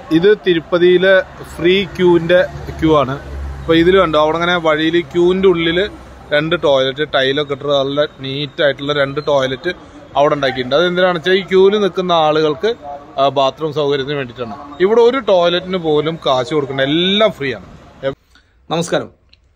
ഇത് തിരുപ്പതിയിലെ free ക്യൂവിന്റെ Q ആണ് അപ്പൊ ഇതിൽ കണ്ടോ അവിടെ അങ്ങനെ വഴിയിൽ ക്യൂവിന്റെ ഉള്ളിൽ രണ്ട് ടോയ്ലറ്റ് ടൈലൊക്കെ ഇട്ട് നല്ല നീറ്റ് ആയിട്ടുള്ള രണ്ട് ടോയ്ലറ്റ് അവിടെ ഉണ്ടാക്കിയിട്ടുണ്ട് അത് എന്തിനാണെന്ന് വെച്ചാൽ ഈ ക്യൂവിൽ നിൽക്കുന്ന ആളുകൾക്ക് ബാത്റൂം സൗകര്യത്തിന് വേണ്ടിയിട്ടാണ് ഇവിടെ ഒരു ടോയ്ലറ്റിന് പോലും കാശ് കൊടുക്കേണ്ട എല്ലാം ഫ്രീ ആണ് നമസ്കാരം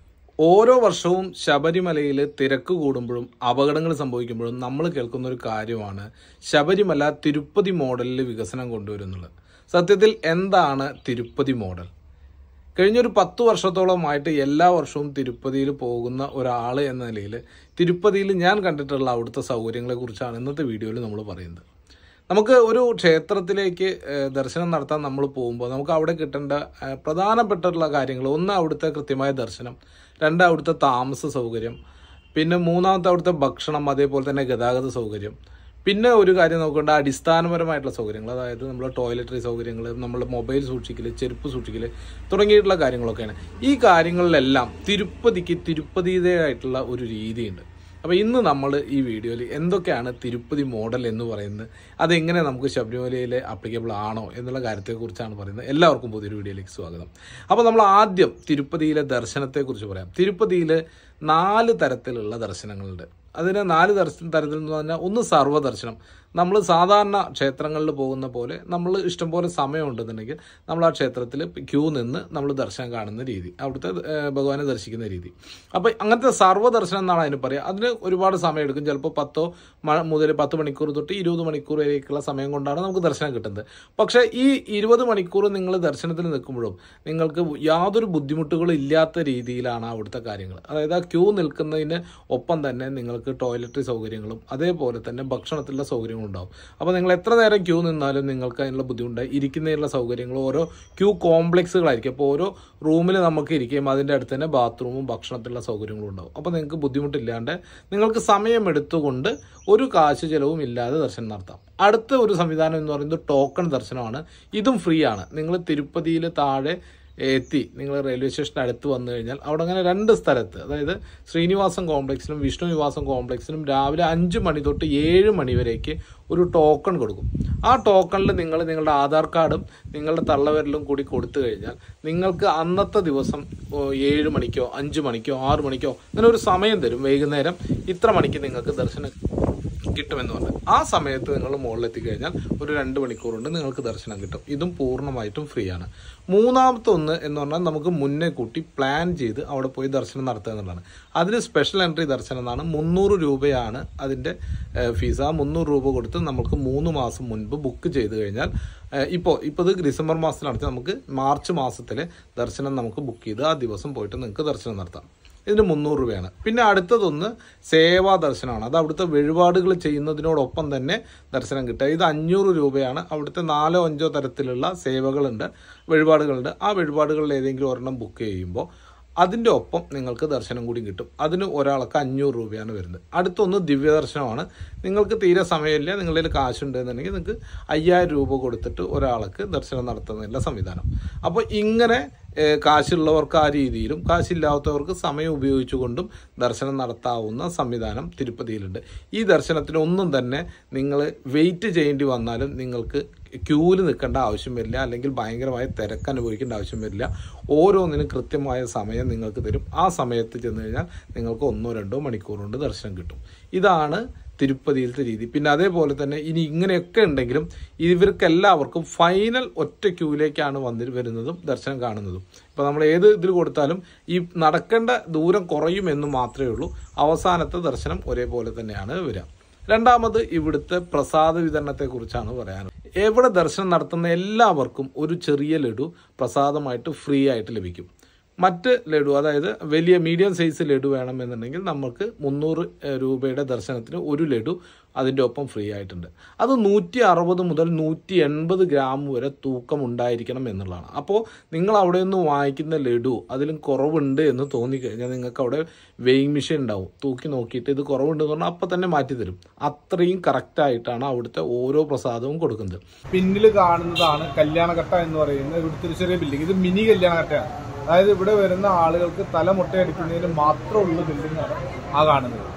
ഓരോ വർഷവും ശബരിമലയിൽ തിരക്ക് കൂടുമ്പോഴും അപകടങ്ങൾ സംഭവിക്കുമ്പോഴും നമ്മൾ കേൾക്കുന്ന ഒരു കാര്യമാണ് ശബരിമല തിരുപ്പതി മോഡലിൽ വികസനം കൊണ്ടുവരുന്നുള്ളത് സത്യത്തിൽ എന്താണ് തിരുപ്പതി മോഡൽ കഴിഞ്ഞൊരു പത്ത് വർഷത്തോളമായിട്ട് എല്ലാ വർഷവും തിരുപ്പതിയിൽ പോകുന്ന ഒരാൾ എന്ന നിലയിൽ തിരുപ്പതിയിൽ ഞാൻ കണ്ടിട്ടുള്ള അവിടുത്തെ സൗകര്യങ്ങളെക്കുറിച്ചാണ് ഇന്നത്തെ വീഡിയോയിൽ നമ്മൾ പറയുന്നത് നമുക്ക് ഒരു ക്ഷേത്രത്തിലേക്ക് ഏഹ്, ദർശനം നടത്താൻ നമ്മൾ പോകുമ്പോൾ നമുക്ക് അവിടെ കിട്ടേണ്ട ഏഹ്, പ്രധാനപ്പെട്ടിട്ടുള്ള കാര്യങ്ങൾ ഒന്ന് അവിടുത്തെ കൃത്യമായ ദർശനം രണ്ട് അവിടുത്തെ താമസ സൗകര്യം പിന്നെ മൂന്നാമത്തെ അവിടുത്തെ ഭക്ഷണം അതേപോലെ തന്നെ ഗതാഗത സൗകര്യം പിന്നെ ഒരു കാര്യം നോക്കേണ്ട അടിസ്ഥാനപരമായിട്ടുള്ള സൗകര്യങ്ങൾ അതായത് നമ്മൾ ടോയ്ലറ്ററി സൗകര്യങ്ങൾ നമ്മൾ മൊബൈൽ സൂക്ഷിക്കൽ ചെരുപ്പ് സൂക്ഷിക്കൽ തുടങ്ങിയിട്ടുള്ള കാര്യങ്ങളൊക്കെയാണ് ഈ കാര്യങ്ങളിലെല്ലാം തിരുപ്പതിക്ക് തിരുപ്പതിയുടേതായിട്ടുള്ള ഒരു രീതിയുണ്ട് അപ്പോൾ ഇന്ന് നമ്മൾ ഈ വീഡിയോയിൽ എന്തൊക്കെയാണ് തിരുപ്പതി മോഡൽ എന്ന് പറയുന്നത് അതെങ്ങനെ നമുക്ക് ശബരിമലയിൽ അപ്ലിക്കബിൾ ആണോ എന്നുള്ള കാര്യത്തെക്കുറിച്ചാണ് പറയുന്നത് എല്ലാവർക്കും പുതിയൊരു വീഡിയോയിലേക്ക് സ്വാഗതം അപ്പോൾ നമ്മൾ ആദ്യം തിരുപ്പതിയിലെ ദർശനത്തെക്കുറിച്ച് പറയാം തിരുപ്പതിയിൽ നാല് തരത്തിലുള്ള ദർശനങ്ങളുണ്ട് അതിന് നാല് ദർശന തരത്തിൽ എന്ന് പറഞ്ഞാൽ ഒന്ന് സർവ്വദർശനം നമ്മൾ സാധാരണ ക്ഷേത്രങ്ങളിൽ പോകുന്ന പോലെ നമ്മൾ ഇഷ്ടംപോലെ സമയമുണ്ടെന്നുണ്ടെങ്കിൽ നമ്മൾ ആ ക്ഷേത്രത്തിൽ ക്യൂ നിന്ന് നമ്മൾ ദർശനം കാണുന്ന രീതി അവിടുത്തെ ഏഹ്, ഭഗവാനെ ദർശിക്കുന്ന രീതി അപ്പോൾ അങ്ങനത്തെ സർവ്വദർശനം എന്നാണ് അതിന് പറയുക അതിന് ഒരുപാട് സമയം എടുക്കും ചിലപ്പോൾ പത്തോ മ- മുതൽ പത്ത് മണിക്കൂർ തൊട്ട് ഇരുപത് മണിക്കൂർ വരേക്കുള്ള സമയം കൊണ്ടാണ് നമുക്ക് ദർശനം കിട്ടുന്നത് പക്ഷേ ഈ ഇരുപത് മണിക്കൂർ നിങ്ങൾ ദർശനത്തിൽ നിൽക്കുമ്പോഴും നിങ്ങൾക്ക് യാതൊരു ബുദ്ധിമുട്ടുകളും ഇല്ലാത്ത രീതിയിലാണ് അവിടുത്തെ കാര്യങ്ങൾ അതായത് ആ ക്യൂ നിൽക്കുന്നതിന് ഒപ്പം തന്നെ നിങ്ങൾക്ക് ടോയ്ലറ്ററി സൗകര്യങ്ങളും അതേപോലെ തന്നെ ഭക്ഷണത്തിലുള്ള സൗകര്യങ്ങളും ഉണ്ടാവും അപ്പോൾ നിങ്ങൾ എത്ര നേരം ക്യൂ നിന്നാലും നിങ്ങൾക്ക് അതിനുള്ള ബുദ്ധിമുട്ട് ഇരിക്കുന്നതിനുള്ള സൗകര്യങ്ങളും ഓരോ ക്യൂ കോംപ്ലക്സുകളായിരിക്കും അപ്പോൾ ഓരോ റൂമിൽ നമുക്ക് ഇരിക്കുകയും അതിൻ്റെ അടുത്ത് തന്നെ ബാത്റൂമും ഭക്ഷണത്തിലുള്ള സൗകര്യങ്ങളും ഉണ്ടാവും അപ്പോൾ നിങ്ങൾക്ക് ബുദ്ധിമുട്ടില്ലാണ്ട് നിങ്ങൾക്ക് സമയം എടുത്തുകൊണ്ട് ഒരു കാശ് ചിലവും ഇല്ലാതെ ദർശനം നടത്താം അടുത്ത ഒരു സംവിധാനം എന്ന് പറയുന്നത് ടോക്കൺ ദർശനമാണ് ഇതും ഫ്രീ ആണ് നിങ്ങൾ തിരുപ്പതിയിൽ താഴെ എത്തി നിങ്ങൾ റെയിൽവേ സ്റ്റേഷന് അടുത്ത് വന്നു കഴിഞ്ഞാൽ അവിടെ അങ്ങനെ രണ്ട് സ്ഥലത്ത് അതായത് ശ്രീനിവാസം കോംപ്ലക്സിലും വിഷ്ണു നിവാസം കോംപ്ലക്സിലും രാവിലെ അഞ്ച് മണി തൊട്ട് ഏഴ് മണി വരേക്ക് ഒരു ടോക്കൺ കൊടുക്കും ആ ടോക്കണിൽ നിങ്ങൾ നിങ്ങളുടെ ആധാർ കാർഡും നിങ്ങളുടെ തള്ളവിരലും കൂടി കൊടുത്തു കഴിഞ്ഞാൽ നിങ്ങൾക്ക് അന്നത്തെ ദിവസം ഓ, ഏഴ് മണിക്കോ അഞ്ച് മണിക്കോ ആറ് മണിക്കോ അങ്ങനെ ഒരു സമയം തരും വൈകുന്നേരം ഇത്ര മണിക്ക് നിങ്ങൾക്ക് ദർശനം കിട്ടുമെന്ന് പറഞ്ഞു ആ സമയത്ത് നിങ്ങൾ മുകളിലെത്തി കഴിഞ്ഞാൽ ഒരു രണ്ട് മണിക്കൂർ കൊണ്ട് നിങ്ങൾക്ക് ദർശനം കിട്ടും ഇതും പൂർണ്ണമായിട്ടും ഫ്രീ ആണ് മൂന്നാമത്തെ ഒന്ന് എന്ന് പറഞ്ഞാൽ നമുക്ക് മുന്നേ കൂട്ടി പ്ലാൻ ചെയ്ത് അവിടെ പോയി ദർശനം നടത്തുക എന്നുള്ളതാണ് അതിന് സ്പെഷ്യൽ എൻട്രി ദർശനം എന്നാണ് മുന്നൂറ് രൂപയാണ് അതിൻ്റെ ഫീസ് ആ മുന്നൂറ് രൂപ കൊടുത്ത് നമുക്ക് മൂന്ന് മാസം മുൻപ് ബുക്ക് ചെയ്ത് കഴിഞ്ഞാൽ ഇപ്പോൾ ഇപ്പോൾ ഇത് ഡിസംബർ മാസത്തിൽ നടത്തി നമുക്ക് മാർച്ച് മാസത്തിലെ ദർശനം നമുക്ക് ബുക്ക് ചെയ്ത് ആ ദിവസം പോയിട്ട് നിങ്ങൾക്ക് ദർശനം നടത്താം ഇതിന് മുന്നൂറ് രൂപയാണ് പിന്നെ അടുത്തതൊന്ന് സേവാ ദർശനമാണ് അത് അവിടുത്തെ വഴിപാടുകൾ ചെയ്യുന്നതിനോടൊപ്പം തന്നെ ദർശനം കിട്ടുക ഇത് അഞ്ഞൂറ് രൂപയാണ് അവിടുത്തെ നാലോ അഞ്ചോ തരത്തിലുള്ള സേവകളുണ്ട് വഴിപാടുകളുണ്ട് ആ വഴിപാടുകളിൽ ഏതെങ്കിലും ഒരെണ്ണം ബുക്ക് ചെയ്യുമ്പോൾ അതിൻ്റെ ഒപ്പം നിങ്ങൾക്ക് ദർശനം കൂടി കിട്ടും അതിന് ഒരാൾക്ക് അഞ്ഞൂറ് രൂപയാണ് വരുന്നത് അടുത്തൊന്ന് ദിവ്യദർശനമാണ് നിങ്ങൾക്ക് തീരെ സമയമില്ല നിങ്ങളുടെ കയ്യിൽ കാശുണ്ട് എന്നുണ്ടെങ്കിൽ നിങ്ങൾക്ക് അയ്യായിരം രൂപ കൊടുത്തിട്ട് ഒരാൾക്ക് ദർശനം നടത്തുന്നതിനുള്ള സംവിധാനം അപ്പോൾ ഇങ്ങനെ ഏഹ്, കാശുള്ളവർക്ക് ആ രീതിയിലും കാശില്ലാത്തവർക്ക് സമയം ഉപയോഗിച്ചുകൊണ്ടും ദർശനം നടത്താവുന്ന സംവിധാനം തിരുപ്പതിയിലുണ്ട് ഈ ദർശനത്തിന് ഒന്നും തന്നെ നിങ്ങൾ വെയിറ്റ് ചെയ്യേണ്ടി വന്നാലും നിങ്ങൾക്ക് ക്യൂവിൽ നിൽക്കേണ്ട ആവശ്യം വരില്ല അല്ലെങ്കിൽ ഭയങ്കരമായ തിരക്ക് അനുഭവിക്കേണ്ട ആവശ്യം വരില്ല ഓരോന്നിനും കൃത്യമായ സമയം നിങ്ങൾക്ക് തരും ആ സമയത്ത് ചെന്ന് കഴിഞ്ഞാൽ നിങ്ങൾക്ക് ഒന്നോ രണ്ടോ മണിക്കൂർ കൊണ്ട് ദർശനം കിട്ടും ഇതാണ് തിരുപ്പതിയിലത്തെ രീതി പിന്നെ അതേപോലെ തന്നെ ഇനി ഇങ്ങനെയൊക്കെ ഉണ്ടെങ്കിലും ഇവർക്കെല്ലാവർക്കും ഫൈനൽ ഒറ്റ ക്യൂവിലേക്കാണ് വന്നി വരുന്നതും ദർശനം കാണുന്നതും ഇപ്പോൾ നമ്മൾ ഏത് ഇതിൽ കൊടുത്താലും ഈ നടക്കേണ്ട ദൂരം കുറയുമെന്ന് മാത്രമേ ഉള്ളൂ അവസാനത്തെ ദർശനം ഒരേപോലെ തന്നെയാണ് വരിക രണ്ടാമത് ഇവിടുത്തെ പ്രസാദ വിതരണത്തെ കുറിച്ചാണ് പറയാനുള്ളത് എവിടെ ദർശനം നടത്തുന്ന എല്ലാവർക്കും ഒരു ചെറിയ ലഡു പ്രസാദമായിട്ട് ഫ്രീ ആയിട്ട് ലഭിക്കും മറ്റ് ലഡു അതായത് വലിയ മീഡിയം സൈസ് ലഡു വേണമെന്നുണ്ടെങ്കിൽ നമുക്ക് മുന്നൂറ് രൂപയുടെ ദർശനത്തിന് ഒരു ലഡു അതിൻ്റെ ഒപ്പം ഫ്രീ ആയിട്ടുണ്ട് അത് നൂറ്റി അറുപത് മുതൽ നൂറ്റി എൺപത് ഗ്രാം വരെ തൂക്കം ഉണ്ടായിരിക്കണം എന്നുള്ളതാണ് അപ്പോൾ നിങ്ങൾ അവിടെ നിന്ന് വാങ്ങിക്കുന്ന ലഡു അതിലും കുറവുണ്ട് എന്ന് തോന്നിക്കഴിഞ്ഞാൽ നിങ്ങൾക്ക് അവിടെ വെയിങ് മെഷീൻ ഉണ്ടാവും തൂക്കി നോക്കിയിട്ട് ഇത് കുറവുണ്ട് എന്ന് പറഞ്ഞാൽ അപ്പം തന്നെ മാറ്റി തരും അത്രയും കറക്റ്റായിട്ടാണ് അവിടുത്തെ ഓരോ പ്രസാദവും കൊടുക്കുന്നത് പിന്നിൽ കാണുന്നതാണ് കല്യാണഘട്ട എന്ന് പറയുന്ന ഇവിടുത്തെ ഒരു ചെറിയ ബിൽഡിംഗ് ഇത് മിനി കല്യാണഘട്ടയാണ് അതായത് ഇവിടെ വരുന്ന ആളുകൾക്ക് തല മുട്ടയടിക്കുന്നതിന് മാത്രമുള്ള ബിൽഡിംഗ് ആണ് ആ കാണുന്നത്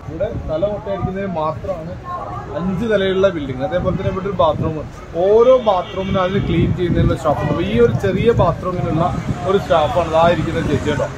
ഇവിടെ തല മുട്ടയടിക്കുന്നതിന് മാത്രമാണ് അഞ്ച് നിലയുള്ള ബിൽഡിംഗ് അതേപോലെ തന്നെ ഇവിടെ ഒരു ബാത്റൂം ഓരോ ബാത്റൂമിനും അതിന് ക്ലീൻ ചെയ്യുന്നതിനുള്ള സ്റ്റാഫ് ഉണ്ട് ഈ ഒരു ചെറിയ ബാത്റൂമിനുള്ള ഒരു സ്റ്റാഫാണ് ഇതാ ഇരിക്കുന്ന ചേച്ചി കേട്ടോ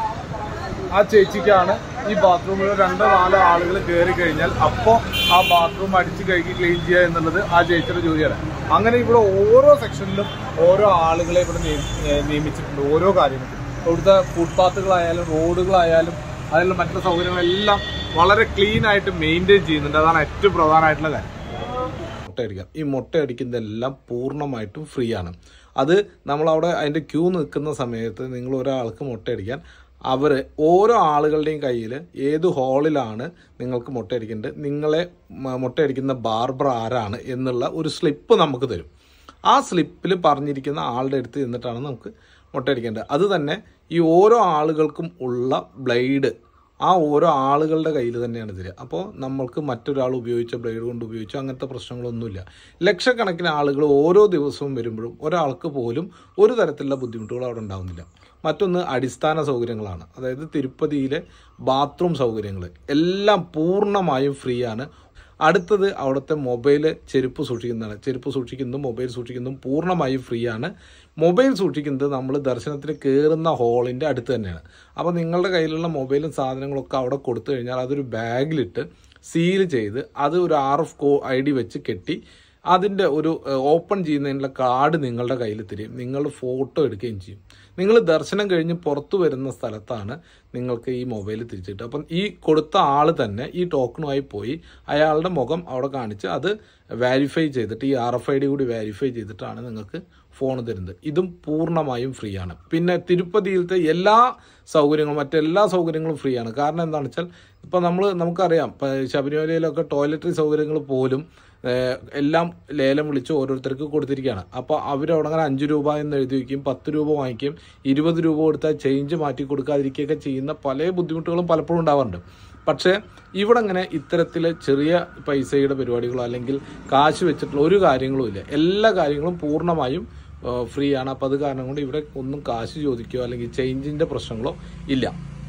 ആ ചേച്ചിക്കാണ് ഈ ബാത്റൂമിൽ രണ്ടോ നാലോ ആളുകൾ കയറി കഴിഞ്ഞാൽ അപ്പോൾ ആ ബാത്റൂം അടിച്ച് കഴുകി ക്ലീൻ ചെയ്യുക എന്നുള്ളത് ആ ചേച്ചിയുടെ ജോലിയാണ് അങ്ങനെ ഇവിടെ ഓരോ സെക്ഷനിലും ഓരോ ആളുകളെ ഇവിടെ നിയ- ഏഹ് നിയമിച്ചിട്ടുണ്ട് ഓരോ കാര്യങ്ങളും ഇവിടുത്തെ ഫുട്പാത്തുകളായാലും റോഡുകളായാലും അതിലുള്ള മറ്റുള്ള സൗകര്യങ്ങളെല്ലാം വളരെ ക്ലീൻ ആയിട്ട് മെയിൻറ്റെയിൻ ചെയ്യുന്നുണ്ട് അതാണ് ഏറ്റവും പ്രധാനമായിട്ടുള്ള കാര്യം മുട്ടയടിക്കാം ഈ മുട്ടയടിക്കുന്നതെല്ലാം പൂർണ്ണമായിട്ടും ഫ്രീ ആണ് അത് നമ്മളവിടെ അതിൻ്റെ ക്യൂ നിൽക്കുന്ന സമയത്ത് നിങ്ങൾ ഒരാൾക്ക് മുട്ടയടിക്കാൻ അവർ ഓരോ ആളുകളുടെയും കയ്യിൽ ഏത് ഹാളിലാണ് നിങ്ങൾക്ക് മുട്ടയടിക്കേണ്ടത് നിങ്ങളെ മ- മുട്ടയടിക്കുന്ന ബാർബർ ആരാണ് എന്നുള്ള ഒരു സ്ലിപ്പ് നമുക്ക് തരും ആ സ്ലിപ്പിൽ പറഞ്ഞിരിക്കുന്ന ആളുടെ അടുത്ത് ചെന്നിട്ടാണ് നമുക്ക് മുട്ടയടിക്കേണ്ടത് അത് തന്നെ ഈ ഓരോ ആളുകൾക്കും ഉള്ള ബ്ലേഡ് ആ ഓരോ ആളുകളുടെ കയ്യിൽ തന്നെയാണ് തരിക അപ്പോൾ നമ്മൾക്ക് മറ്റൊരാൾ ഉപയോഗിച്ച ബ്ലേഡ് കൊണ്ട് ഉപയോഗിച്ചു അങ്ങനത്തെ പ്രശ്നങ്ങളൊന്നുമില്ല ലക്ഷക്കണക്കിന് ആളുകൾ ഓരോ ദിവസവും വരുമ്പോഴും ഒരാൾക്ക് പോലും ഒരു തരത്തിലുള്ള ബുദ്ധിമുട്ടുകൾ അവിടെ ഉണ്ടാകുന്നില്ല മറ്റൊന്ന് അടിസ്ഥാന സൗകര്യങ്ങളാണ് അതായത് തിരുപ്പതിയിലെ ബാത്റൂം സൗകര്യങ്ങൾ എല്ലാം പൂർണ്ണമായും ഫ്രീ ആണ് അടുത്തത് അവിടുത്തെ മൊബൈൽ ചെരുപ്പ് സൂക്ഷിക്കുന്നതാണ് ചെരുപ്പ് സൂക്ഷിക്കുന്നതും മൊബൈൽ സൂക്ഷിക്കുന്നതും പൂർണ്ണമായും ഫ്രീ ആണ് മൊബൈൽ സൂക്ഷിക്കുന്നത് നമ്മൾ ദർശനത്തിന് കയറുന്ന ഹോളിൻ്റെ അടുത്ത് തന്നെയാണ് അപ്പോൾ നിങ്ങളുടെ കയ്യിലുള്ള മൊബൈലും സാധനങ്ങളൊക്കെ അവിടെ കൊടുത്തു കഴിഞ്ഞാൽ അതൊരു ബാഗിലിട്ട് സീൽ ചെയ്ത് അത് ഒരു ആർ എഫ് കോ ഐ ഡി വെച്ച് കെട്ടി അതിൻ്റെ ഒരു ഏഹ്, ഓപ്പൺ ചെയ്യുന്നതിനുള്ള കാർഡ് നിങ്ങളുടെ കയ്യിൽ തരും നിങ്ങൾ ഫോട്ടോ എടുക്കുകയും ചെയ്യും നിങ്ങൾ ദർശനം കഴിഞ്ഞ് പുറത്തു വരുന്ന സ്ഥലത്താണ് നിങ്ങൾക്ക് ഈ മൊബൈൽ തിരിച്ചു കിട്ടുക അപ്പം ഈ കൊടുത്ത ആൾ തന്നെ ഈ ടോക്കണുമായി പോയി അയാളുടെ മുഖം അവിടെ കാണിച്ച് അത് വാരിഫൈ ചെയ്തിട്ട് ഈ ആർ എഫ് ഐ ഡി കൂടി വാരിഫൈ ചെയ്തിട്ടാണ് നിങ്ങൾക്ക് ഫോൺ തരുന്നത് ഇതും പൂർണ്ണമായും ഫ്രീ ആണ് പിന്നെ തിരുപ്പതിയിലത്തെ എല്ലാ സൗകര്യങ്ങളും മറ്റെല്ലാ സൗകര്യങ്ങളും ഫ്രീ ആണ് കാരണം എന്താണെന്ന് വെച്ചാൽ ഇപ്പം നമ്മൾ നമുക്കറിയാം ഇപ്പം ശബരിമലയിലൊക്കെ ടോയ്ലറ്ററി സൗകര്യങ്ങൾ പോലും ഏഹ്, എല്ലാം ലേലം വിളിച്ച് ഓരോരുത്തർക്ക് കൊടുത്തിരിക്കുകയാണ് അപ്പോൾ അവരവിടെ അങ്ങനെ അഞ്ച് രൂപ എന്ന് എഴുതി വയ്ക്കും പത്ത് രൂപ വാങ്ങിക്കും ഇരുപത് രൂപ കൊടുത്താൽ ചേഞ്ച് മാറ്റി കൊടുക്കാതിരിക്കുകയൊക്കെ ചെയ്യുന്ന പല ബുദ്ധിമുട്ടുകളും പലപ്പോഴും ഉണ്ടാവാറുണ്ട് പക്ഷേ ഇവിടെ അങ്ങനെ ഇത്തരത്തിൽ ചെറിയ പൈസയുടെ പരിപാടികളോ അല്ലെങ്കിൽ കാശ് വെച്ചിട്ടുള്ള ഒരു കാര്യങ്ങളും ഇല്ല എല്ലാ കാര്യങ്ങളും പൂർണ്ണമായും ഫ്രീ ആണ് അപ്പോൾ അത് കാരണം കൊണ്ട് ഇവിടെ ഒന്നും കാശ് ചോദിക്കുകയോ അല്ലെങ്കിൽ ചേഞ്ചിൻ്റെ പ്രശ്നങ്ങളോ ഇല്ല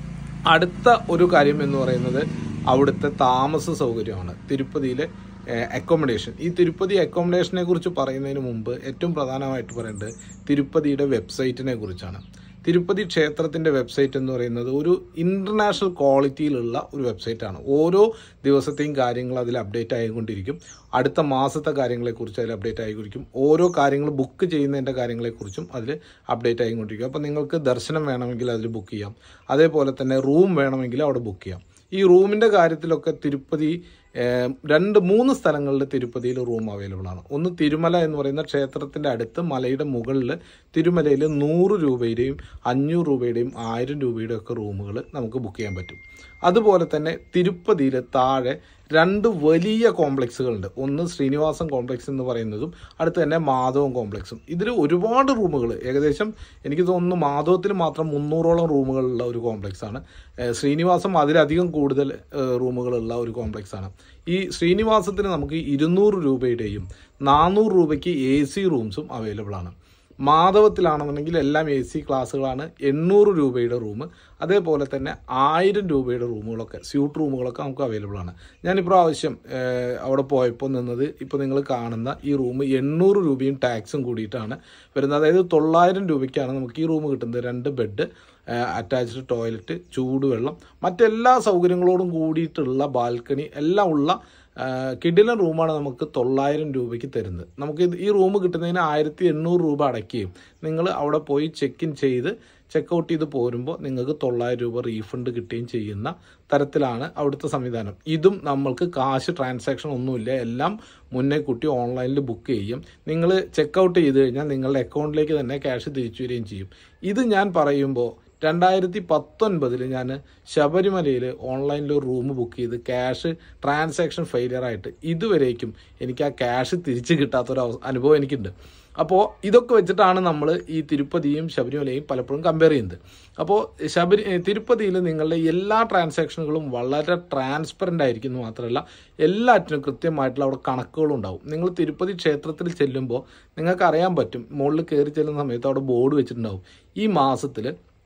അടുത്ത ഒരു കാര്യം എന്ന് പറയുന്നത് അവിടുത്തെ താമസ സൗകര്യമാണ് തിരുപ്പതിയിലെ അക്കോമഡേഷൻ ഈ തിരുപ്പതി അക്കോമഡേഷനെ കുറിച്ച് പറയുന്നതിന് മുമ്പ് ഏറ്റവും പ്രധാനമായിട്ട് പറയേണ്ടത് തിരുപ്പതിയുടെ വെബ്സൈറ്റിനെ കുറിച്ചാണ് തിരുപ്പതി ക്ഷേത്രത്തിൻ്റെ വെബ്സൈറ്റ് എന്ന് പറയുന്നത് ഒരു ഇൻ്റർനാഷണൽ ക്വാളിറ്റിയിലുള്ള ഒരു വെബ്സൈറ്റാണ് ഓരോ ദിവസത്തെയും കാര്യങ്ങൾ അതിൽ അപ്ഡേറ്റ് ആയിക്കൊണ്ടിരിക്കും അടുത്ത മാസത്തെ കാര്യങ്ങളെക്കുറിച്ച് അതിൽ അപ്ഡേറ്റ് ആയിക്കൊണ്ടിരിക്കും ഓരോ കാര്യങ്ങൾ ബുക്ക് ചെയ്യുന്നതിൻ്റെ കാര്യങ്ങളെക്കുറിച്ചും അതിൽ അപ്ഡേറ്റ് ആയിക്കൊണ്ടിരിക്കും അപ്പോൾ നിങ്ങൾക്ക് ദർശനം വേണമെങ്കിൽ അതിൽ ബുക്ക് ചെയ്യാം അതേപോലെ തന്നെ റൂം വേണമെങ്കിൽ അവിടെ ബുക്ക് ചെയ്യാം ഈ റൂമിൻ്റെ കാര്യത്തിലൊക്കെ തിരുപ്പതി ഏഹ്, രണ്ട് മൂന്ന് സ്ഥലങ്ങളിൽ തിരുപ്പതിയിൽ റൂം അവൈലബിൾ ആണ് ഒന്ന് തിരുമല എന്ന് പറയുന്ന ക്ഷേത്രത്തിൻ്റെ അടുത്ത് മലയുടെ മുകളിൽ തിരുമലയിൽ നൂറ് രൂപയുടെയും അഞ്ഞൂറ് രൂപയുടെയും ആയിരം രൂപയുടെയും ഒക്കെ റൂമുകൾ നമുക്ക് ബുക്ക് ചെയ്യാൻ പറ്റും അതുപോലെ തന്നെ തിരുപ്പതിയിൽ താഴെ രണ്ട് വലിയ കോംപ്ലക്സുകളുണ്ട് ഒന്ന് ശ്രീനിവാസം കോംപ്ലക്സ് എന്ന് പറയുന്നതും അടുത്ത് തന്നെ മാധവം കോംപ്ലക്സും ഇതിൽ ഒരുപാട് റൂമുകൾ ഏകദേശം എനിക്ക് തോന്നുന്നു മാധവത്തിൽ മാത്രം മുന്നൂറോളം റൂമുകളുള്ള ഒരു കോംപ്ലക്സ് ആണ് ഏഹ് ശ്രീനിവാസം അതിലധികം കൂടുതൽ ഏഹ് റൂമുകളുള്ള ഒരു കോംപ്ലക്സ് ആണ് ഈ ശ്രീനിവാസത്തിന് നമുക്ക് ഇരുന്നൂറ് രൂപയുടെയും നാനൂറ് രൂപയ്ക്ക് എ സി റൂംസും അവൈലബിൾ ആണ് മാധവത്തിലാണെന്നുണ്ടെങ്കിൽ എല്ലാം എ സി ക്ലാസ്സുകളാണ് എണ്ണൂറ് രൂപയുടെ റൂം അതേപോലെ തന്നെ ആയിരം രൂപയുടെ റൂമുകളൊക്കെ സ്യൂട്ട് റൂമുകളൊക്കെ നമുക്ക് അവൈലബിൾ ആണ് ഞാൻ ഇപ്രാവശ്യം ഏഹ്, അവിടെ പോയപ്പോൾ നിന്നത് ഇപ്പോൾ നിങ്ങൾ കാണുന്ന ഈ റൂം എണ്ണൂറ് രൂപയും ടാക്സും കൂടിയിട്ടാണ് വരുന്നത് അതായത് തൊള്ളായിരം രൂപയ്ക്കാണ് നമുക്ക് ഈ റൂം കിട്ടുന്നത് രണ്ട് ബെഡ് അറ്റാച്ച്ഡ് ടോയ്ലറ്റ് ചൂടുവെള്ളം മറ്റെല്ലാ സൗകര്യങ്ങളോടും കൂടിയിട്ടുള്ള ബാൽക്കണി എല്ലാം ഉള്ള കിഡിലൻ റൂമാണ് നമുക്ക് തൊള്ളായിരം രൂപയ്ക്ക് തരുന്നത് നമുക്ക് ഇത് ഈ റൂം കിട്ടുന്നതിന് ആയിരത്തി എണ്ണൂറ് രൂപ അടയ്ക്കുകയും നിങ്ങൾ അവിടെ പോയി ചെക്ക് ഇൻ ചെയ്ത് ചെക്ക് ഔട്ട് ചെയ്ത് പോരുമ്പോൾ നിങ്ങൾക്ക് തൊള്ളായിരം രൂപ റീഫണ്ട് കിട്ടുകയും ചെയ്യുന്ന തരത്തിലാണ് അവിടുത്തെ സംവിധാനം ഇതും നമ്മൾക്ക് കാശ് ട്രാൻസാക്ഷൻ ഒന്നുമില്ല എല്ലാം മുന്നേ കൂട്ടി ഓൺലൈനിൽ ബുക്ക് ചെയ്യും നിങ്ങൾ ചെക്ക് ഔട്ട് ചെയ്ത് കഴിഞ്ഞാൽ നിങ്ങളുടെ അക്കൗണ്ടിലേക്ക് തന്നെ ക്യാഷ് തിരിച്ചു വരികയും ചെയ്യും ഇത് ഞാൻ പറയുമ്പോൾ രണ്ടായിരത്തി പത്തൊൻപതിൽ ഞാൻ ശബരിമലയിൽ ഓൺലൈനിൽ ഒരു റൂം ബുക്ക് ചെയ്ത് ക്യാഷ് ട്രാൻസാക്ഷൻ ഫെയിലിയർ ആയിട്ട് ഇതുവരേക്കും എനിക്ക് ആ ക്യാഷ് തിരിച്ച് കിട്ടാത്തൊരു അവ- അനുഭവം എനിക്കുണ്ട് അപ്പോൾ ഇതൊക്കെ വെച്ചിട്ടാണ് നമ്മൾ ഈ തിരുപ്പതിയും ശബരിമലയും പലപ്പോഴും കമ്പയർ ചെയ്യുന്നത് അപ്പോൾ ശബരി ഏ, തിരുപ്പതിയിൽ നിങ്ങളുടെ എല്ലാ ട്രാൻസാക്ഷനുകളും വളരെ ട്രാൻസ്പെറൻ്റ് ആയിരിക്കും എന്ന് മാത്രമല്ല എല്ലാറ്റിനും കൃത്യമായിട്ടുള്ള അവിടെ കണക്കുകളും ഉണ്ടാവും നിങ്ങൾ തിരുപ്പതി ക്ഷേത്രത്തിൽ ചെല്ലുമ്പോൾ നിങ്ങൾക്ക് അറിയാൻ പറ്റും മുകളിൽ കയറി ചെല്ലുന്ന സമയത്ത് അവിടെ ബോർഡ് വെച്ചിട്ടുണ്ടാവും ഈ മാസത്തിൽ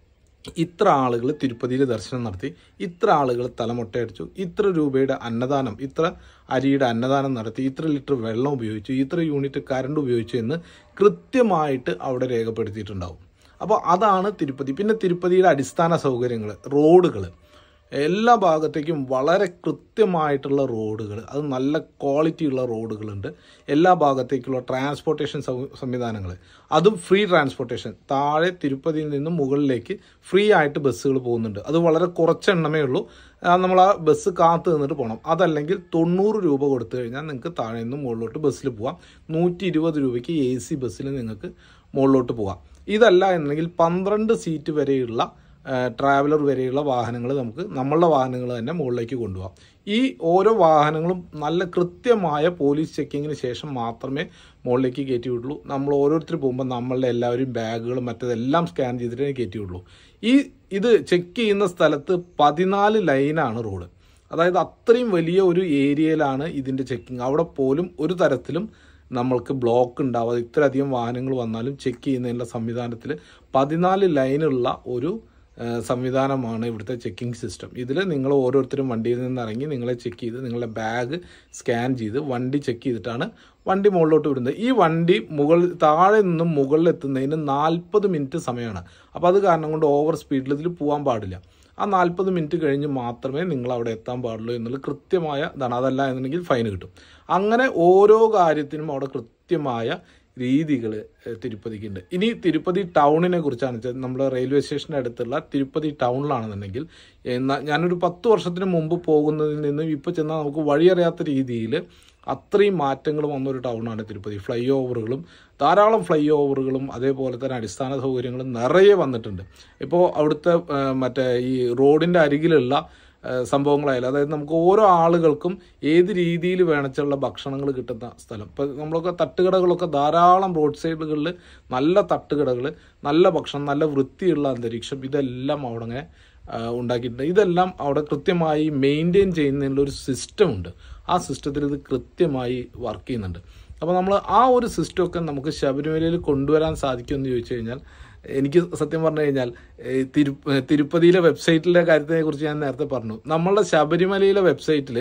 ഇത്ര ആളുകൾ തിരുപ്പതിയിൽ ദർശനം നടത്തി ഇത്ര ആളുകൾ തലമുട്ടയടിച്ചു ഇത്ര രൂപയുടെ അന്നദാനം ഇത്ര അരിയുടെ അന്നദാനം നടത്തി ഇത്ര ലിറ്റർ വെള്ളം ഉപയോഗിച്ചു ഇത്ര യൂണിറ്റ് കറണ്ട് ഉപയോഗിച്ചു എന്ന് കൃത്യമായിട്ട് അവിടെ രേഖപ്പെടുത്തിയിട്ടുണ്ടാവും അപ്പോൾ അതാണ് തിരുപ്പതി പിന്നെ തിരുപ്പതിയുടെ അടിസ്ഥാന സൗകര്യങ്ങൾ റോഡുകൾ എല്ലാ ഭാഗത്തേക്കും വളരെ കൃത്യമായിട്ടുള്ള റോഡുകൾ അത് നല്ല ക്വാളിറ്റി ഉള്ള റോഡുകളുണ്ട് എല്ലാ ഭാഗത്തേക്കുള്ള ട്രാൻസ്പോർട്ടേഷൻ സംവിധാനങ്ങൾ അതും ഫ്രീ ട്രാൻസ്പോർട്ടേഷൻ താഴെ തിരുപ്പതിയിൽ നിന്നും മുകളിലേക്ക് ഫ്രീ ആയിട്ട് ബസ്സുകൾ പോകുന്നുണ്ട് അത് വളരെ കുറച്ച് എണ്ണമേ ഉള്ളൂ നമ്മൾ ആ ബസ് കാത്തു നിന്നിട്ട് പോകണം അതല്ലെങ്കിൽ തൊണ്ണൂറ് രൂപ കൊടുത്തു കഴിഞ്ഞാൽ നിങ്ങൾക്ക് താഴെ നിന്നും മുകളിലോട്ട് ബസ്സിൽ പോവാം നൂറ്റി ഇരുപത് രൂപയ്ക്ക് എ സി ബസ്സിൽ നിങ്ങൾക്ക് മുകളിലോട്ട് പോകാം ഇതല്ല എന്നുണ്ടെങ്കിൽ പന്ത്രണ്ട് സീറ്റ് വരെയുള്ള ട്രാവലർ വരെയുള്ള വാഹനങ്ങൾ നമുക്ക് നമ്മളുടെ വാഹനങ്ങൾ തന്നെ മുകളിലേക്ക് കൊണ്ടുപോകാം ഈ ഓരോ വാഹനങ്ങളും നല്ല കൃത്യമായ പോലീസ് ചെക്കിങ്ങിന് ശേഷം മാത്രമേ മുകളിലേക്ക് കയറ്റി വിടുള്ളൂ നമ്മൾ ഓരോരുത്തർ പോകുമ്പോൾ നമ്മളുടെ എല്ലാവരും ബാഗുകളും മറ്റതെല്ലാം സ്കാൻ ചെയ്തിട്ടേ കയറ്റി വിടുള്ളൂ ഈ ഇത് ചെക്ക് ചെയ്യുന്ന സ്ഥലത്ത് പതിനാല് ലൈനാണ് റോഡ് അതായത് അത്രയും വലിയ ഒരു ഏരിയയിലാണ് ഇതിൻ്റെ ചെക്കിങ് അവിടെ പോലും ഒരു തരത്തിലും നമ്മൾക്ക് ബ്ലോക്ക് ഉണ്ടാവാതെ ഇത്രയധികം വാഹനങ്ങൾ വന്നാലും ചെക്ക് ചെയ്യുന്നതിനുള്ള സംവിധാനത്തിൽ പതിനാല് ലൈനുള്ള ഒരു സംവിധാനമാണ് ഇവിടുത്തെ ചെക്കിംഗ് സിസ്റ്റം ഇതിൽ നിങ്ങൾ ഓരോരുത്തരും വണ്ടിയിൽ നിന്ന് ഇറങ്ങി നിങ്ങളെ ചെക്ക് ചെയ്ത് നിങ്ങളുടെ ബാഗ് സ്കാൻ ചെയ്ത് വണ്ടി ചെക്ക് ചെയ്തിട്ടാണ് വണ്ടി മുകളിലോട്ട് വിടുന്നത് ഈ വണ്ടി മുകൾ താഴെ നിന്നും മുകളിൽ എത്തുന്നതിന് നാൽപ്പത് മിനിറ്റ് സമയമാണ് അപ്പോൾ അത് കാരണം കൊണ്ട് ഓവർ സ്പീഡിൽ ഇതിൽ പോകാൻ പാടില്ല ആ നാൽപ്പത് മിനിറ്റ് കഴിഞ്ഞ് മാത്രമേ നിങ്ങൾ അവിടെ എത്താൻ പാടുള്ളൂ എന്നുള്ള കൃത്യമായ ഇതാണ് അതല്ല എന്നുണ്ടെങ്കിൽ ഫൈൻ കിട്ടും അങ്ങനെ ഓരോ കാര്യത്തിനും അവിടെ കൃത്യമായ രീതികൾ തിരുപ്പതിക്കുണ്ട് ഇനി തിരുപ്പതി ടൗണിനെ കുറിച്ചാണ് വെച്ചാൽ നമ്മുടെ റെയിൽവേ സ്റ്റേഷൻ്റെ അടുത്തുള്ള തിരുപ്പതി ടൗണിലാണെന്നുണ്ടെങ്കിൽ എന്നാൽ ഞാനൊരു പത്ത് വർഷത്തിന് മുമ്പ് പോകുന്നതിൽ നിന്നും ഇപ്പോൾ ചെന്നാൽ നമുക്ക് വഴിയറിയാത്ത രീതിയിൽ അത്രയും മാറ്റങ്ങൾ വന്നൊരു ടൗണാണ് തിരുപ്പതി ഫ്ലൈ ഓവറുകളും ധാരാളം ഫ്ലൈ ഓവറുകളും അതേപോലെ തന്നെ അടിസ്ഥാന സൗകര്യങ്ങളും നിറയെ വന്നിട്ടുണ്ട് ഇപ്പോൾ അവിടുത്തെ മറ്റേ ഈ റോഡിൻ്റെ അരികിലുള്ള സംഭവങ്ങളായാലും അതായത് നമുക്ക് ഓരോ ആളുകൾക്കും ഏത് രീതിയിൽ വേണച്ചുള്ള ഭക്ഷണങ്ങൾ കിട്ടുന്ന സ്ഥലം ഇപ്പം നമ്മളൊക്കെ തട്ടുകടകളൊക്കെ ധാരാളം റോഡ് സൈഡുകളിൽ നല്ല തട്ടുകടകൾ നല്ല ഭക്ഷണം നല്ല വൃത്തിയുള്ള അന്തരീക്ഷം ഇതെല്ലാം അവിടെ അങ്ങനെ ഉണ്ടാക്കിയിട്ടുണ്ട് ഇതെല്ലാം അവിടെ കൃത്യമായി മെയിൻറ്റെയിൻ ചെയ്യുന്നതിനുള്ള ഒരു സിസ്റ്റം ഉണ്ട് ആ സിസ്റ്റത്തിൽ ഇത് കൃത്യമായി വർക്ക് ചെയ്യുന്നുണ്ട് അപ്പോൾ നമ്മൾ ആ ഒരു സിസ്റ്റമൊക്കെ നമുക്ക് ശബരിമലയിൽ കൊണ്ടുവരാൻ സാധിക്കുമെന്ന് ചോദിച്ചു കഴിഞ്ഞാൽ എനിക്ക് സത്യം പറഞ്ഞു കഴിഞ്ഞാൽ തിരു തിരുപ്പതിയിലെ വെബ്സൈറ്റിലെ കാര്യത്തിനെ കുറിച്ച് ഞാൻ നേരത്തെ പറഞ്ഞു നമ്മളുടെ ശബരിമലയിലെ വെബ്സൈറ്റിൽ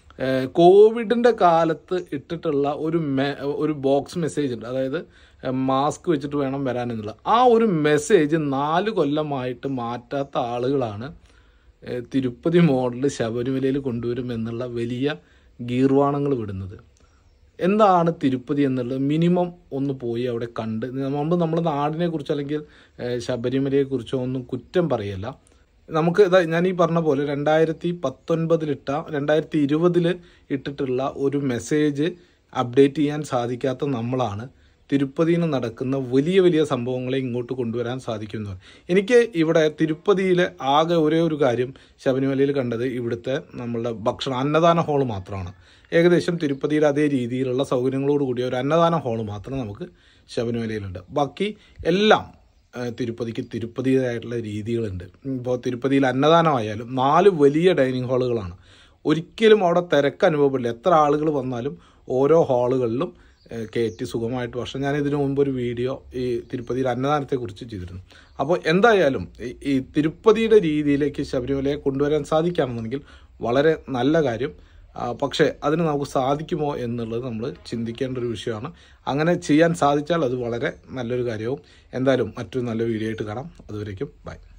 കോവിഡിൻ്റെ കാലത്ത് ഇട്ടിട്ടുള്ള ഒരു മെ ഒരു ബോക്സ് മെസ്സേജ് ഉണ്ട് അതായത് മാസ്ക് വെച്ചിട്ട് വേണം വരാനെന്നുള്ള ആ ഒരു മെസ്സേജ് നാല് കൊല്ലമായിട്ട് മാറ്റാത്ത ആളുകളാണ് തിരുപ്പതി മോഡൽ ശബരിമലയിൽ കൊണ്ടുവരും എന്നുള്ള വലിയ ഗീർവാണങ്ങൾ വിടുന്നത് എന്താണ് തിരുപ്പതി എന്നുള്ളത് മിനിമം ഒന്ന് പോയി അവിടെ കണ്ട് നമ്മൾ നമ്മുടെ നാടിനെ കുറിച്ച് അല്ലെങ്കിൽ ശബരിമലയെ കുറിച്ചോ ഒന്നും കുറ്റം പറയല്ല നമുക്ക് ഇതാ ഞാൻ ഈ പറഞ്ഞ പോലെ രണ്ടായിരത്തി പത്തൊൻപതിലിട്ട രണ്ടായിരത്തി ഇരുപതിൽ ഇട്ടിട്ടുള്ള ഒരു മെസ്സേജ് അപ്ഡേറ്റ് ചെയ്യാൻ സാധിക്കാത്ത നമ്മളാണ് തിരുപ്പതിയിൽ നിന്ന് നടക്കുന്ന വലിയ വലിയ സംഭവങ്ങളെ ഇങ്ങോട്ട് കൊണ്ടുവരാൻ സാധിക്കുന്നു എനിക്ക് ഇവിടെ തിരുപ്പതിയിലെ ആകെ ഒരേ ഒരു കാര്യം ശബരിമലയിൽ കണ്ടത് ഇവിടുത്തെ നമ്മളുടെ ഭക്ഷണ അന്നദാന ഹാള് മാത്രമാണ് ഏകദേശം തിരുപ്പതിയിൽ അതേ രീതിയിലുള്ള സൗകര്യങ്ങളോട് കൂടിയ ഒരു അന്നദാന ഹാള് മാത്രം നമുക്ക് ശബരിമലയിലുണ്ട് ബാക്കി എല്ലാം തിരുപ്പതിക്ക് തിരുപ്പതിയായിട്ടുള്ള രീതികളുണ്ട് ഇപ്പോൾ തിരുപ്പതിയിൽ അന്നദാനമായാലും നാല് വലിയ ഡൈനിങ് ഹാളുകളാണ് ഒരിക്കലും അവിടെ തിരക്ക് അനുഭവപ്പെടില്ല എത്ര ആളുകൾ വന്നാലും ഓരോ ഹാളുകളിലും കയറ്റി സുഖമായിട്ട് വർഷം ഞാൻ ഇതിനു മുമ്പ് ഒരു വീഡിയോ ഈ തിരുപ്പതിയിൽ അന്നദാനത്തെക്കുറിച്ച് ചെയ്തിരുന്നു അപ്പോൾ എന്തായാലും ഈ തിരുപ്പതിയുടെ രീതിയിലേക്ക് ശബരിമലയെ കൊണ്ടുവരാൻ സാധിക്കാമെന്നുണ്ടെങ്കിൽ വളരെ നല്ല കാര്യം പക്ഷേ അതിന് നമുക്ക് സാധിക്കുമോ എന്നുള്ളത് നമ്മൾ ചിന്തിക്കേണ്ട ഒരു വിഷയമാണ് അങ്ങനെ ചെയ്യാൻ സാധിച്ചാൽ അത് വളരെ നല്ലൊരു കാര്യവും എന്തായാലും മറ്റൊരു നല്ല വീഡിയോ ആയിട്ട് കാണാം അതുവരേക്കും ബൈ